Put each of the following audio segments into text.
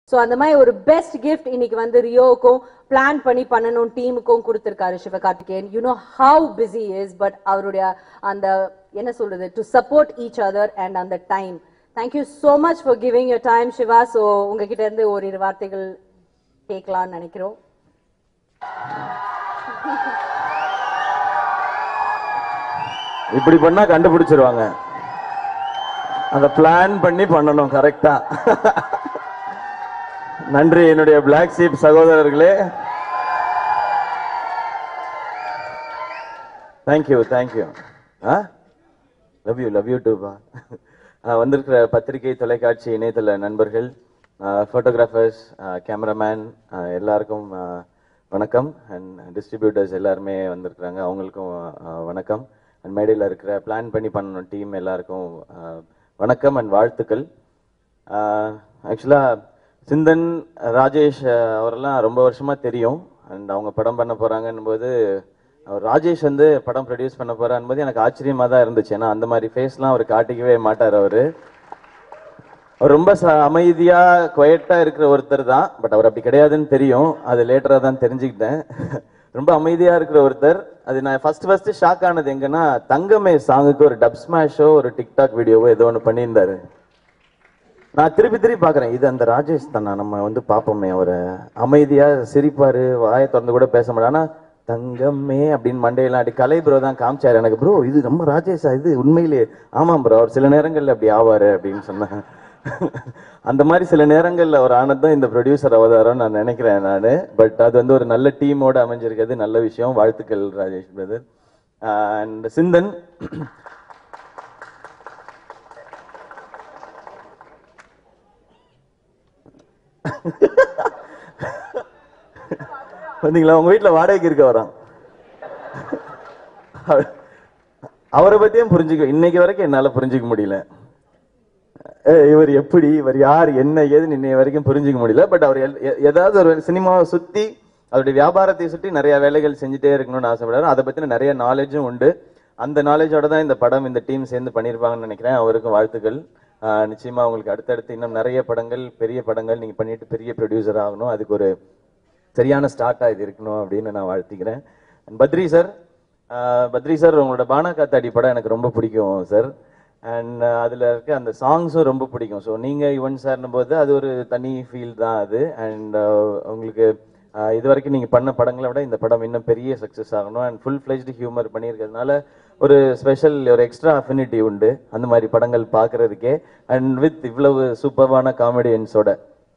So அந்த மாதிரி ஒரு பெஸ்ட் கிஃப்ட் இன்னைக்கு வந்து ரியோவுக்கும் பிளான் பண்ணி பண்ணணும் டீமுக்கும் கொடுத்துருக்காரு Sivakarthikeyan you know how busy is but அவருடைய அந்த என்ன சொல்றது to support each other and அந்த time thank you so much for giving your time Siva so உங்ககிட்ட இருந்து ஓரிரு வார்த்தைகள் கேட்கலாம்னு நினைக்கிறோம் இப்படி பண்ணா கண்டுபிடிச்சிருவாங்க அந்த பிளான் பண்ணி பண்ணணும் கரெக்டா நன்றி என்னுடைய பிளாக் சீப் சகோதரர்களே thank you thank you ah love you love you டூபா வந்திருக்கிற பத்திரிகை தொலைக்காட்சி இணையதள நண்பர்கள் ஃபோட்டோகிராஃபர்ஸ் கேமராமேன் எல்லாருக்கும் ஆ, வணக்கம் அண்ட் டிஸ்ட்ரிபியூட்டர்ஸ் எல்லாருமே வந்திருக்கிறாங்க அவங்களுக்கும் ஆ, வணக்கம் அண்ட் மேடையில் இருக்கிற பிளான் பண்ணி பண்ணணும் டீம் எல்லாருக்கும் ஆ, வணக்கம் அண்ட் வாழ்த்துக்கள் ஆக்சுவலாக சிந்தன் ராஜேஷ் அஹ், அவரெல்லாம் ரொம்ப வருஷமா தெரியும் அண்ட் அவங்க படம் பண்ண போறாங்கன்னும் போது அவர் ராஜேஷ் வந்து படம் ப்ரொடியூஸ் பண்ண போறான்னு போது எனக்கு ஆச்சரியமா தான் இருந்துச்சு ஏன்னா அந்த மாதிரி ஃபேஸ்லாம் அவர் காட்டிக்கவே மாட்டார் அவரு அவர் ரொம்ப ச- அமைதியா குவைட்டா இருக்கிற ஒருத்தர் தான் பட் அவர் அப்படி கிடையாதுன்னு தெரியும் அது லேட்டரா தான் தெரிஞ்சுக்கிட்டேன் ரொம்ப அமைதியா இருக்கிற ஒருத்தர் அது நான் ஃபர்ஸ்ட் ஃபர்ஸ்ட் ஷாக் ஆனது எங்கன்னா தங்கமே சாங்குக்கு ஒரு டப் ஸ்மாஷோ ஒரு டிக்டாக் வீடியோவோ ஏதோ ஒன்று பண்ணியிருந்தாரு நான் திருப்பி திருப்பி பார்க்கறேன் இது அந்த ராஜேஷ் தானா நம்ம வந்து பார்ப்போமே அவரை அமைதியா சிரிப்பாரு வாயை திறந்து கூட பேச மாட்டாரு ஆனா தங்கமே அப்படின்னு மண்டையெல்லாம் அடி கலை ப்ரோ தான் காமிச்சாரு எனக்கு ப்ரோ இது நம்ம ராஜேஷா இது உண்மையிலேயே ஆமாம் ப்ரோ அவர் சில நேரங்கள்ல அப்படி ஆவாரு அப்படின்னு சொன்னேன் அந்த மாதிரி சில நேரங்கள்ல அவர் ஆனது தான் இந்த ப்ரொடியூசர் அவதாரம் நான் நினைக்கிறேன் நான் பட் அது வந்து ஒரு நல்ல டீமோட அமைஞ்சிருக்கிறது நல்ல விஷயம் வாழ்த்துக்கள் ராஜேஷ் பிரதர் அண்ட் சிந்தன் வந்தீங்களா உங்க வீட்டுல வாடகைக்கு இருக்க வரான் அவரை பத்தியும் புரிஞ்சுக்க இன்னைக்கு வரைக்கும் என்னால புரிஞ்சுக்க முடியல அஹ் இவர் எப்படி இவர் யார் என்ன ஏதுன்னு இன்னைய வரைக்கும் புரிஞ்சுக்க முடியல பட் அவர் எல்- எ- ஏதாவது ஒரு சினிமாவை சுத்தி அவருடைய வியாபாரத்தை சுற்றி நிறைய வேலைகள் செஞ்சுட்டே இருக்கணும்னு ஆசைப்படுறாரு அதை பத்தின நிறைய நாலேஜும் உண்டு அந்த நாலேஜோட தான் இந்த படம் இந்த டீம் சேர்ந்து பண்ணியிருப்பாங்கன்னு நினைக்கிறேன் அவருக்கும் வாழ்த்துக்கள் ஆஹ் நிச்சயமா உங்களுக்கு அடுத்தடுத்து இன்னும் நிறைய படங்கள் பெரிய படங்கள் நீங்க பண்ணிட்டு பெரிய ப்ரொடியூசர் ஆகணும் அதுக்கு ஒரு சரியான ஸ்டார்ட்டா இது இருக்கணும் அப்படின்னு நான் வாழ்த்திக்கிறேன் And Badri sir Badri sir உங்களோட பானா காத்தாடி படம் எனக்கு ரொம்ப பிடிக்கும் சார் அண்ட் அதுல இருக்க அந்த சாங்ஸும் ரொம்ப பிடிக்கும் ஸோ நீங்க யுவன் சார்னும் போது அது ஒரு தனி ஃபீல் தான் அது அண்ட் உங்களுக்கு ஆஹ் இது வரைக்கும் நீங்க பண்ண படங்களை விட இந்த படம் இன்னும் பெரிய சக்ஸஸ் ஆகணும் அண்ட் ஃபுல் ஃபிளெஜ்டு ஹியூமர் பண்ணியிருக்கிறதுனால ஒரு ஸ்பெஷல் ஒரு எக்ஸ்ட்ரா அஃபினிட்டி உண்டு அந்த மாதிரி படங்கள் பார்க்கறதுக்கே அண்ட் வித் இவ்வளவு சூப்பர்வான காமெடியன்ஸோட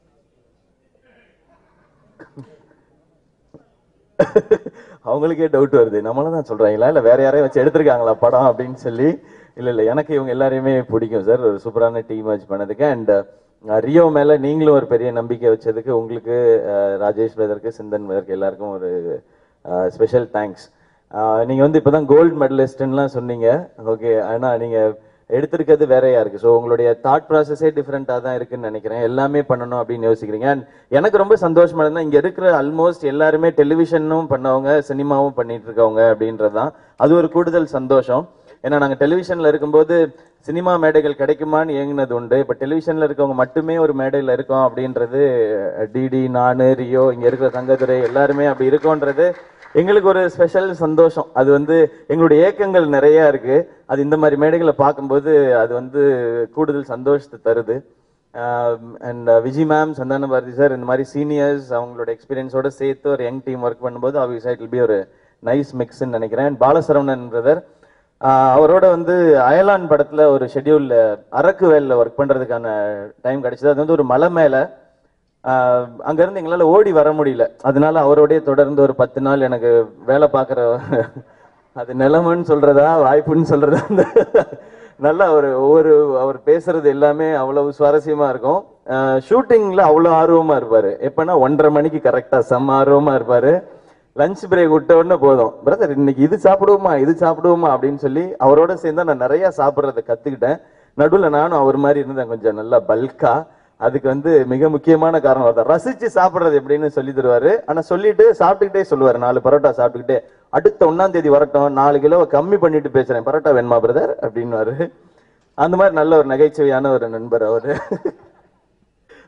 அவங்களுக்கே டவுட் வருது நம்மள தான் சொல்றாங்களா இல்ல வேற யாரையும் வச்சு எடுத்திருக்காங்களா படம் அப்படின்னு சொல்லி இல்ல இல்ல எனக்கு இவங்க எல்லாரையுமே பிடிக்கும் சார் ஒரு சூப்பரான டீம் வச்சு பண்ணதுக்கு அண்ட் ரியோ மேல நீங்களும் ஒரு பெரிய நம்பிக்கை வச்சதுக்கு உங்களுக்கு அஹ், ராஜேஷ் பிரதருக்கு சிந்தன் பிரதருக்கு எல்லாருக்கும் ஒரு ஸ்பெஷல் தேங்க்ஸ் நீங்க வந்து இப்பதான் கோல்டு மெடலிஸ்ட்லாம் சொன்னீங்க ஓகே ஆனா நீங்க எடுத்திருக்கிறது வேறையா இருக்கு ஸோ உங்களுடைய தாட் ப்ராசஸே டிஃப்ரெண்டா தான் இருக்குன்னு நினைக்கிறேன் எல்லாமே பண்ணணும் அப்படின்னு யோசிக்கிறீங்க அண்ட் எனக்கு ரொம்ப சந்தோஷமா இருந்தா இங்க இருக்கிற ஆல்மோஸ்ட் எல்லாருமே டெலிவிஷனும் பண்ணவங்க சினிமாவும் பண்ணிட்டு இருக்கவங்க அப்படின்றது தான் அது ஒரு கூடுதல் சந்தோஷம் ஏன்னா நாங்க டெலிவிஷன்ல இருக்கும்போது சினிமா மேடைகள் கிடைக்குமான்னு ஏங்கினது உண்டு இப்ப டெலிவிஷன்ல இருக்கவங்க மட்டுமே ஒரு மேடையில இருக்கோம் அப்படின்றது டிடி நானு ரியோ இங்க இருக்கிற தங்கதுரை எல்லாருமே அப்படி இருக்கோன்றது எங்களுக்கு ஒரு ஸ்பெஷல் சந்தோஷம் அது வந்து எங்களுடைய ஏக்கங்கள் நிறைய இருக்கு அது இந்த மாதிரி மேடைகளை பார்க்கும்போது அது வந்து கூடுதல் சந்தோஷத்தை தருது and Vijay ma'am Santhana Bharathi sir இந்த மாதிரி சீனியர்ஸ் அவங்களோட எக்ஸ்பீரியன்ஸோட சேர்த்து ஒரு யங் டீம் ஒர்க் பண்ணும்போது ஆப்வியஸா இட் பி ஒரு நைஸ் மிக்ஸ்ன்னு நினைக்கிறேன் And பாலசரவணன் பிரதர் அவரோட வந்து அயலான் படத்துல ஒரு ஷெட்யூல்ல அரக்கு வேலில் ஒர்க் பண்றதுக்கான டைம் கிடைச்சது அது வந்து ஒரு மலை மேல ஆஹ் அங்க இருந்து எங்களால ஓடி வர முடியல அதனால அவரோடய தொடர்ந்து ஒரு பத்து நாள் எனக்கு வேலை பார்க்குற அது நிலைமைன்னு சொல்றதா வாய்ப்புன்னு சொல்றதா அந்த நல்லா ஒரு ஒவ்வொரு அவர் பேசுறது எல்லாமே அவ்வளவு சுவாரஸ்யமா இருக்கும் ஷூட்டிங்ல அவ்வளவு ஆர்வமா இருப்பாரு எப்பன்னா ஒன்றரை மணிக்கு கரெக்டா செம்ம ஆர்வமா இருப்பாரு லஞ்ச் பிரேக் விட்ட உடனே போதும் பிரதர் இன்னைக்கு இது சாப்பிடுவோமா இது சாப்பிடுவோமா அப்படின்னு சொல்லி அவரோட சேர்ந்து நான் நிறைய சாப்பிட்றத கத்துக்கிட்டேன் நடுவுல நானும் அவர் மாதிரி இருந்தேன் கொஞ்சம் நல்லா பல்கா அதுக்கு வந்து மிக முக்கியமான காரணம் ஒருத்தர் ரசிச்சு சாப்பிடுறது எப்படின்னு சொல்லி தருவாரு ஆனா சொல்லிட்டு சாப்பிட்டுக்கிட்டே சொல்லுவாரு நாலு பரோட்டா சாப்பிட்டுக்கிட்டே அடுத்த ஒன்னாம் தேதி வரட்டும் நாலு கிலோ கம்மி பண்ணிட்டு பேசுறேன் பரோட்டா வேணுமா பிரதர் அப்படின்னுவாரு அந்த மாதிரி நல்ல ஒரு நகைச்சுவையான ஒரு நண்பர் அவரு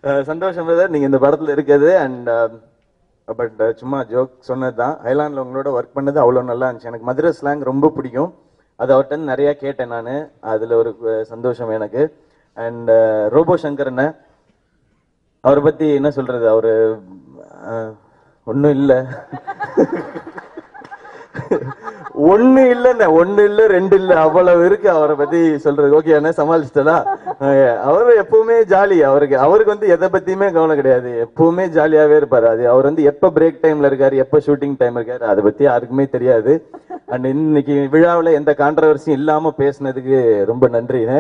அஹ் சந்தோஷம் பிரதர் நீங்க இந்த படத்துல இருக்கிறது அண்ட் பட் சும்மா ஜோக் சொன்னது தான் ஐலாண்டில் உங்களோட ஒர்க் பண்ணது அவ்வளோ நல்லா இருந்துச்சு எனக்கு மதுரை ஸ்லாங் ரொம்ப பிடிக்கும் அது அவர்கிட்ட இருந்து நிறைய கேட்டேன் நான் அதுல ஒரு அஹ், சந்தோஷம் எனக்கு அண்ட் ரோபோ சங்கரனை அவரை பத்தி என்ன சொல்றது அவரு ஒன்றும் இல்லை ஒண்ணு இல்லைண்ணே ஒண்ணு இல்ல ரெண்டு இல்ல அவ்வளவு இருக்கு அவரை பத்தி சொல்றது ஓகே என்ன சமாளிச்சிட்டா அவரு எப்பவுமே ஜாலி அவருக்கு அவருக்கு வந்து எதை பத்தியுமே கவனம் கிடையாது எப்பவுமே ஜாலியாவே இருப்பாரு அது அவர் வந்து எப்ப பிரேக் டைம்ல இருக்காரு எப்ப ஷூட்டிங் டைம் இருக்காரு அதை பத்தி யாருக்குமே தெரியாது அண்ட் இன்னைக்கு விழாவுல எந்த கான்ட்ரவர்சியும் இல்லாம பேசுனதுக்கு ரொம்ப நன்றிண்ணே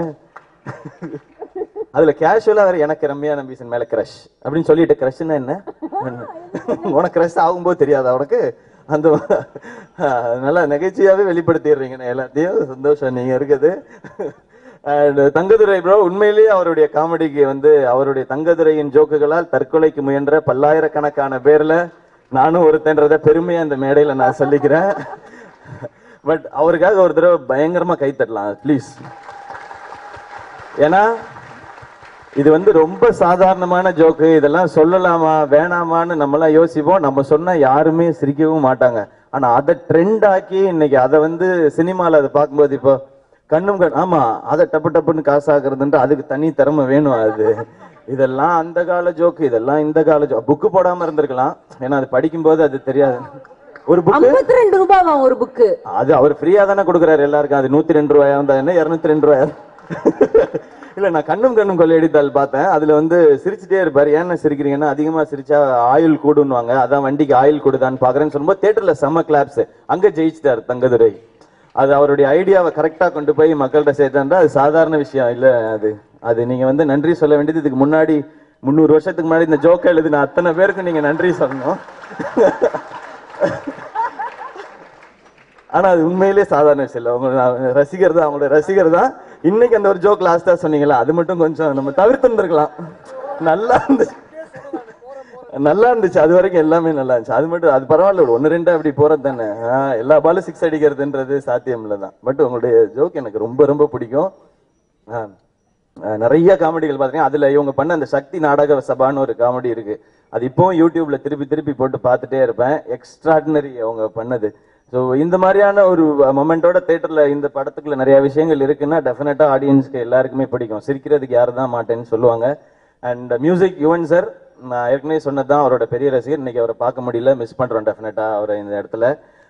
அதுல கேஷுவலா வேற எனக்கு ரம்யா நம்பீசன் மேல கிரஷ் அப்படின்னு சொல்லிட்டு கிரஷ்னா என்ன உனக்கு கிரஷ் ஆகும்போது தெரியாதா உனக்கு அந்த நல்லா நகைச்சுவையாவே வெளிப்படுத்திடுறீங்க எல்லாத்தையும் சந்தோஷம் நீங்க இருக்குது அண்ட் தங்கதுரை ப்ரோ உண்மையிலேயே அவருடைய காமெடிக்கு வந்து அவருடைய தங்கதுரையின் ஜோக்குகளால் தற்கொலைக்கு முயன்ற பல்லாயிரக்கணக்கான பேர்ல நானும் ஒருத்தன்றத பெருமையா இந்த மேடையில நான் சொல்லிக்கிறேன் பட் அவருக்காக ஒரு தடவை பயங்கரமா கை தட்டலாம் ப்ளீஸ் ஏன்னா இது வந்து ரொம்ப சாதாரணமான ஜோக்கு இதெல்லாம் சொல்லலாமா வேணாமான்னு நம்மலாம் யோசிப்போம் நம்ம சொன்னா யாருமே சிரிக்கவும் மாட்டாங்க ஆனா அதை ட்ரெண்ட் ஆக்கி இன்னைக்கு அதை வந்து சினிமால அதை பார்க்கும்போது இப்போ கண்ணும் கண் ஆமா அதை டப்பு டப்புன்னு காசாக்குறதுன்ட்டு அதுக்கு தனி திறமை வேணும் அது இதெல்லாம் அந்த கால ஜோக்கு இதெல்லாம் இந்த கால ஜோக் புக்கு போடாம இருந்திருக்கலாம் ஏன்னா அது படிக்கும்போது அது தெரியாது ஒரு புக்கு ஐம்பத்தி ரெண்டு ரூபாவா ஒரு புக்கு அது அவர் ஃப்ரீயா தானே கொடுக்குறாரு எல்லாருக்கும் அது நூத்தி ரெண்டு ரூபாயா இருந்தா என்ன இருநூத்தி ரெண்டு ரூபாயா இல்ல நான் கண்ணும் கண்ணும் கொள்ளையடித்தால் பார்த்தேன் அதுல வந்து சிரிச்சுட்டே இருப்பாரு ஏன்னு சிரிக்கிறீங்கன்னா அதிகமா சிரிச்சா ஆயில் கூடுன்னுவாங்க அதான் வண்டிக்கு ஆயில் கூடுதான்னு பாக்குறேன்னு சொல்லும்போது தியேட்டர்ல செம்ம கிளாப்ஸ் அங்க ஜெயிச்சிட்டாரு தங்கதுரை அது அவருடைய ஐடியாவை கரெக்டா கொண்டு போய் மக்கள்கிட்ட சேர்த்தாண்டா அது சாதாரண விஷயம் இல்ல அது அது நீங்க வந்து நன்றி சொல்ல வேண்டியது இதுக்கு முன்னாடி முந்நூறு வருஷத்துக்கு முன்னாடி இந்த ஜோக்கை எழுதின அத்தனை பேருக்கு நீங்க நன்றி சொல்லணும் ஆனா அது உண்மையிலேயே சாதாரண விஷயம் இல்ல உங்க நான் ரசிகர் தான் அவங்களோட ரசிகர் தான் இன்னைக்கு அந்த ஒரு ஜோக் லாஸ்டா சொன்னீங்களா அது மட்டும் கொஞ்சம் நம்ம தவிர்த்து இருந்திருக்கலாம் நல்லா இருந்துச்சு நல்லா இருந்துச்சு அது வரைக்கும் எல்லாமே நல்லா இருந்துச்சு அது மட்டும் அது பரவாயில்ல ஒரு ஒன்னு ரெண்டு அப்படி போறது தானே ஆஹ் எல்லா பாலும் சிக்ஸ் அடிக்கிறதுன்றது சாத்தியம் இல்லை தான் பட் உங்களுடைய ஜோக் எனக்கு ரொம்ப ரொம்ப பிடிக்கும் ஆஹ் ஆஹ் நிறைய காமெடிகள் பாத்தீங்கன்னா அதுல இவங்க பண்ண அந்த சக்தி நாடக சபான்னு ஒரு காமெடி இருக்கு அது இப்போவும் யூடியூப்ல திருப்பி திருப்பி போட்டு பார்த்துட்டே இருப்பேன் எக்ஸ்ட்ராடினரி அவங்க பண்ணது ஸோ இந்த மாதிரியான ஒரு மொமெண்டோட தேட்டர்ல இந்த படத்துக்குள்ள நிறைய விஷயங்கள் இருக்குன்னா டெஃபினட்டா ஆடியன்ஸ்க்கு எல்லாருக்குமே பிடிக்கும் சிரிக்கிறதுக்கு யாரு தான் மாட்டேன்னு சொல்லுவாங்க அண்ட் மியூசிக் யுவன் சார் நான் ஏற்கனவே சொன்னதுதான் அவரோட பெரிய ரசிகர் இன்னைக்கு அவரை பார்க்க முடியல மிஸ் பண்றோம் டெஃபினட்டா அவரை இந்த இடத்துல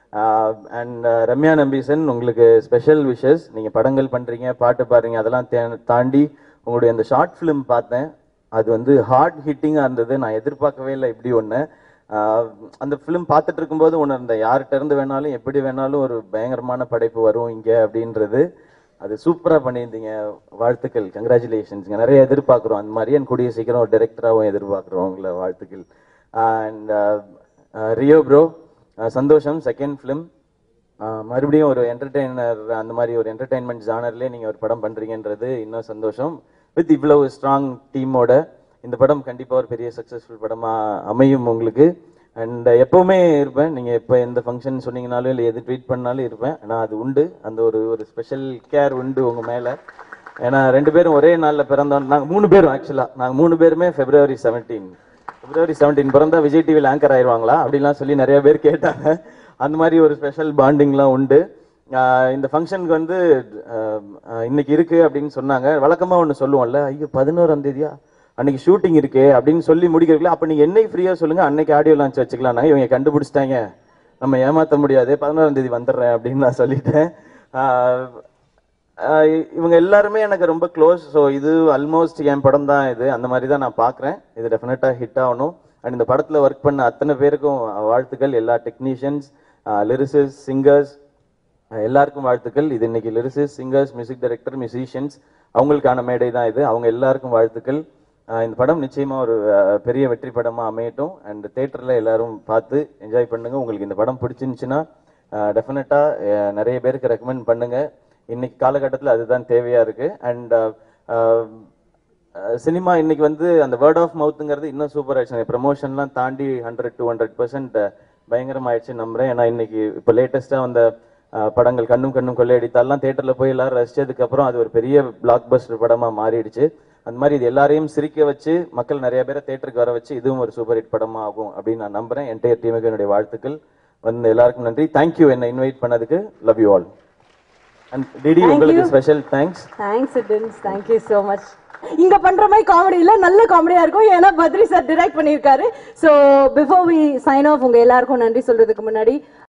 அண்ட் ரம்யா நம்பீசன் உங்களுக்கு ஸ்பெஷல் விஷஸ் நீங்க படங்கள் பண்றீங்க பாட்டு பாடுறீங்க அதெல்லாம் தே- தாண்டி உங்களுடைய அந்த ஷார்ட் ஃபிலிம் பார்த்தேன் அது வந்து ஹார்ட் ஹிட்டிங்கா இருந்தது நான் எதிர்பார்க்கவே இல்லை இப்படி ஒண்ணு ஆஹ் அந்த ஃபிலிம் பார்த்துட்டு இருக்கும்போது உணர்ந்தேன் யார்கிட்ட இருந்து வேணாலும் எப்படி வேணாலும் ஒரு பயங்கரமான படைப்பு வரும் இங்க அப்படின்றது அது சூப்பரா பண்ணியிருந்தீங்க வாழ்த்துக்கள் கங்க்ராச்சுலேஷன்ஸ் நிறைய எதிர்பார்க்குறோம் அந்த மாதிரி என் கூடிய சீக்கிரம் ஒரு டைரக்டராகவும் எதிர்பார்க்குறோம் உங்களை வாழ்த்துக்கள் அண்ட் ரியோ ப்ரோ சந்தோஷம் செகண்ட் ஃபிலிம் மறுபடியும் ஒரு என்டர்டெய்னர் அந்த மாதிரி ஒரு என்டர்டெயின்மெண்ட் ஜானர்லேயே நீங்கள் ஒரு படம் பண்ணுறீங்கன்றது இன்னும் சந்தோஷம் வித் இவ்வளவு ஸ்ட்ராங் டீமோட இந்த படம் கண்டிப்பாக ஒரு பெரிய சக்ஸஸ்ஃபுல் படமாக அமையும் உங்களுக்கு அண்ட் எப்பவுமே இருப்பேன் நீங்கள் எப்போ எந்த ஃபங்க்ஷன் சொன்னீங்கனாலும் இல்லை எது ட்வீட் பண்ணாலும் இருப்பேன் ஆனால் அது உண்டு அந்த ஒரு ஒரு ஸ்பெஷல் கேர் உண்டு உங்கள் மேலே ஏன்னா ரெண்டு பேரும் ஒரே நாளில் பிறந்தோம் நாங்கள் மூணு பேரும் ஆக்சுவலாக நாங்கள் மூணு பேருமே ஃபெப்ரவரி செவன்டீன் பிப்ரவரி செவன்டீன் பிறந்தா விஜய் டிவியில் ஆங்கர் ஆயிடுவாங்களா அப்படிலாம் சொல்லி நிறைய பேர் கேட்டாங்க அந்த மாதிரி ஒரு ஸ்பெஷல் பாண்டிங்லாம் உண்டு ஆஹ் இந்த ஃபங்க்ஷனுக்கு வந்து ஆஹ் ஆஹ் இன்னைக்கு இருக்கு அப்படின்னு சொன்னாங்க வழக்கமா ஒன்று சொல்லுவோம்ல ஐயோ பதினோராம் தேதியா அன்னைக்கு ஷூட்டிங் இருக்கே அப்படின்னு சொல்லி முடிக்கிறதுல அப்ப நீங்க என்னைக்கு ஃப்ரீயா சொல்லுங்க அன்னைக்கு ஆடியோ லான்ச் வச்சுக்கலாம் இவங்க கண்டுபிடிச்சிட்டாங்க நம்ம ஏமாத்த முடியாது பதினோராம் தேதி வந்துடுறேன் அப்படின்னு நான் சொல்லிட்டேன் ஆஹ் ஆஹ் இவங்க எல்லாருமே எனக்கு ரொம்ப க்ளோஸ் ஸோ இது ஆல்மோஸ்ட் என் படம் தான் இது அந்த மாதிரி தான் நான் பார்க்குறேன் இது டெஃபினட்டாக ஹிட் ஆகணும் அண்ட் இந்த படத்தில் ஒர்க் பண்ண அத்தனை பேருக்கும் வாழ்த்துக்கள் எல்லா டெக்னீஷியன்ஸ் லிரிசிஸ் சிங்கர்ஸ் எல்லாருக்கும் வாழ்த்துக்கள் இது இன்னைக்கு lyricists singers music director musicians அவங்களுக்கான மேடை தான் இது அவங்க எல்லாருக்கும் வாழ்த்துக்கள் ஆஹ் இந்த படம் நிச்சயமா ஒரு ஆஹ் பெரிய வெற்றி படமா அமையட்டும் அண்ட் தேட்டர்ல எல்லாரும் பார்த்து என்ஜாய் பண்ணுங்க உங்களுக்கு இந்த படம் பிடிச்சிருந்துச்சுன்னா டெஃபினட்டா நிறைய பேருக்கு ரெக்கமெண்ட் பண்ணுங்க இன்னைக்கு காலகட்டத்தில் அதுதான் தேவையா இருக்கு அண்ட் சினிமா இன்னைக்கு வந்து அந்த வேர்ட் ஆஃப் மவுத்துங்கிறது இன்னும் சூப்பர் ஆயிடுச்சு ப்ரமோஷன்லாம் தாண்டி ஹண்ட்ரட் டு ஹண்ட்ரட் பர்சன்ட் பயங்கரமாயிடுச்சு நம்புறேன் ஏன்னா இன்னைக்கு இப்போ லேட்டஸ்டா வந்த அஹ், படங்கள் கண்ணும் கண்ணும் கொள்ளையடித்தாலாம் தேட்டர்ல போய் எல்லாரும் ரசிச்சதுக்கு அப்புறம் அது ஒரு பெரிய பிளாக் பஸ்டர் படமா மாறிடுச்சு அந்த மாதிரி இது எல்லாரையும் சிரிக்க வச்சு மக்கள் நிறைய பேரை தேட்டருக்கு வர வச்சு இதுவும் ஒரு சூப்பர் ஹிட் படமா ஆகும் அப்படின்னு நான் நம்புறேன் என்டையர் டீமுக்கு என்னுடைய வாழ்த்துக்கள் வந்து எல்லாருக்கும் நன்றி தேங்க்யூ என்னை இன்வைட் பண்ணதுக்கு love you all and DD Thank உங்களுக்கு you. ஸ்பெஷல் தேங்க்ஸ் தேங்க்ஸ் இட்டன்ஸ் தேங்க்யூ ஸோ மச் இங்க பண்ற மாதிரி காமெடி இல்ல நல்ல காமெடியா இருக்கும் ஏன்னா பத்ரி சார் டிரெக்ட் பண்ணியிருக்காரு so before we sign off உங்க எல்லாருக்கும் நன்றி சொல்றதுக்கு முன்னாடி